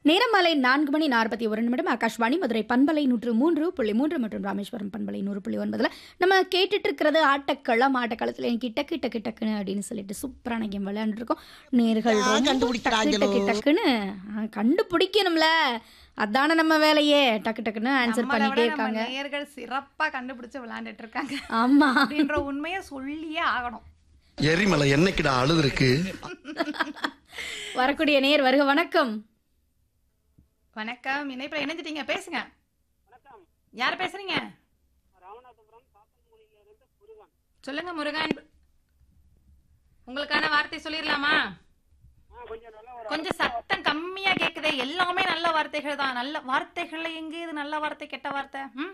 நேரம் மாலை நான்கு மணி நாற்பத்தி ஒரு நிமிடம் ஆகாஷ்வாணி மதுரை பண்பலை நூற்று மூன்று புள்ளி மூன்று மற்றும் ராமேஸ்வரம் பண்பலை நூறு புள்ளி ஒன்பதுல நம்ம கேட்டுட்டு இருக்கிறது ஆட்டக்களம் ஆட்டக்களத்தில் எனக்கு டக்கு டக்கு டக்குன்னு அப்படின்னு சொல்லிட்டு சூப்பரான கேம் விளையாண்டுட்டு இருக்கோம் நேர்கள் யார் ரொம்ப டக்கு கண்டுபிடிக்கிறாங்களோ? டக்கு டக்குன்னு ஆ, கண்டுபிடிக்கணும்ல அதானே நம்ம வேலையே டக்கு டக்குன்னு ஆன்சர் நம்மளை பண்ணிட்டே விட நம்ம இருக்காங்க நேயர்கள் சிறப்பா கண்டுபிடிச்சு விளையாண்டுட்டு இருக்காங்க ஆமா அப்படின்ற உண்மையை சொல்லியே ஆகணும் எரிமலை என்னைக்குடா அழுது இருக்கு வரக்கூடிய நேர் வருக வணக்கம் வணக்கம் இணைப்பில் இணைஞ்சிட்டீங்க பேசுங்க யார் பேசுறீங்க சொல்லுங்க முருகன் உங்களுக்கான வார்த்தை சொல்லிடலாமா கொஞ்சம் சத்தம் கம்மியா கேக்குதே எல்லாமே நல்ல வார்த்தைகள் தான் நல்ல வார்த்தைகள்ல எங்க இது நல்ல வார்த்தை கெட்ட வார்த்தை ம்?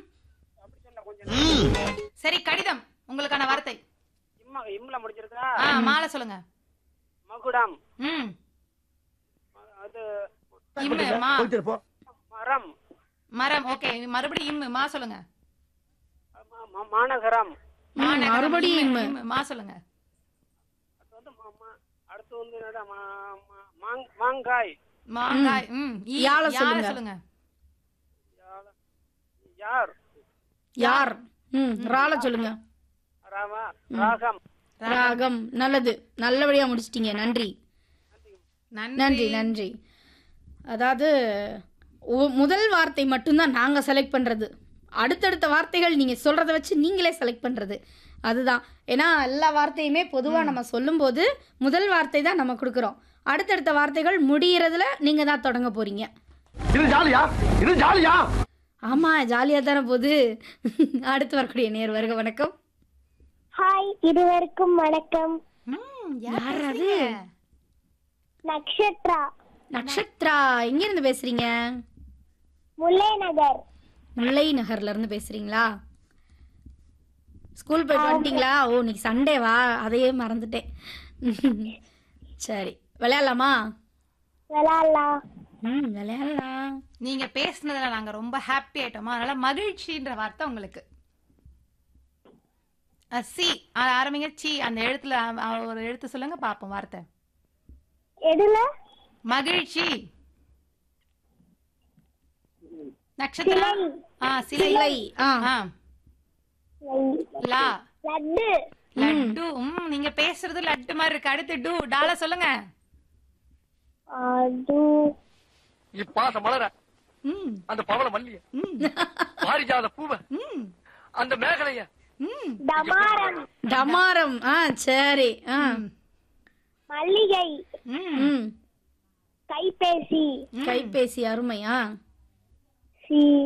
சரி கடிதம் உங்களுக்கான வார்த்தை இம்ம இம்ல முடிச்சிருக்கா ஆ மாலை சொல்லுங்க மகுடம் ம் அது இம்மு மா மரம் மரம் ஓகே மறுபடியும் இம்மு மா சொல்லுங்க ம- ம- மாநகரம் மாநகரம், மறுபடியும் இம்மு, இம்மு. இம்மு, மா சொல்லுங்க அது வந்து ம- ம- அடுத்து வந்து என்னடா மா- மா- மாங்- மாங்காய் மாங்காய் ம் ஈ, யாழ யாழ சொல்லுங்க. சொல்லுங்க யார் யார் ம் ரால சொல்லுங்க ராமா ராகம் ராகம் நல்லது நல்லபடியா முடிச்சிட்டீங்க நன்றி நன்றி நன்றி அதாவது ஒ- முதல் வார்த்தை மட்டும்தான் நாங்கள் செலக்ட் பண்ணுறது அடுத்தடுத்த வார்த்தைகள் நீங்கள் சொல்கிறத வச்சு நீங்களே செலக்ட் பண்ணுறது அதுதான் ஏன்னா எல்லா வார்த்தையுமே பொதுவாக நம்ம சொல்லும்போது முதல் வார்த்தை தான் நம்ம கொடுக்குறோம் அடுத்தடுத்த வார்த்தைகள் முடியறதுல நீங்கள் தான் தொடங்க போகிறீங்க இது ஜாலியா இது ஜாலியா ஆமாம் ஜாலியாக தானே போகுது அடுத்து வரக்கூடிய நேர் வருக வணக்கம் ஹாய் இருவருக்கும் வணக்கம் ம், யார் யார் அது? பேசுறீங்க? நக்ஷத்ரா நக்ஷத்ரா எங்கேருந்து பேசுகிறீங்க முல்லை நகர் முல்லை நகர்ல இருந்து பேசுறீங்களா ஸ்கூல் போயிட்டு வந்துட்டீங்களா ஓ இன்னைக்கு சண்டேவா அதையே மறந்துட்டேன் சரி விளையாடலாமா விளாட்லாம் ம் விளையாடலாம் நீங்க பேசுனதுல நாங்க ரொம்ப ஹாப்பி ஆயிட்டோமா அதனால மகிழ்ச்சின்ற வார்த்தை உங்களுக்கு அ, சி அ, ஆரம்பிங்க சி அந்த எழுத்துல அ, அ, ஒரு எழுத்து சொல்லுங்க பாப்போம் வார்த்தை எதுல மகிழ்ச்சி நட்சத்திரா ஆ சிலை சிலை ஆ ஆ லா லட்டு லட்டு ம் நீங்க பேசுறது லட்டு மாதிரி இருக்கு அடுத்து டு டால சொல்லுங்க அது இப்பாச மலர ம் அந்த பவள மல்லிய ம் பாரிஜாத பூவ ம் அந்த மேகலைய ம் டமாரம் டமாரம் ஆ சரி ஆ மல்லிகை ம் ம் கைபேசி கைபேசி அருமையா சி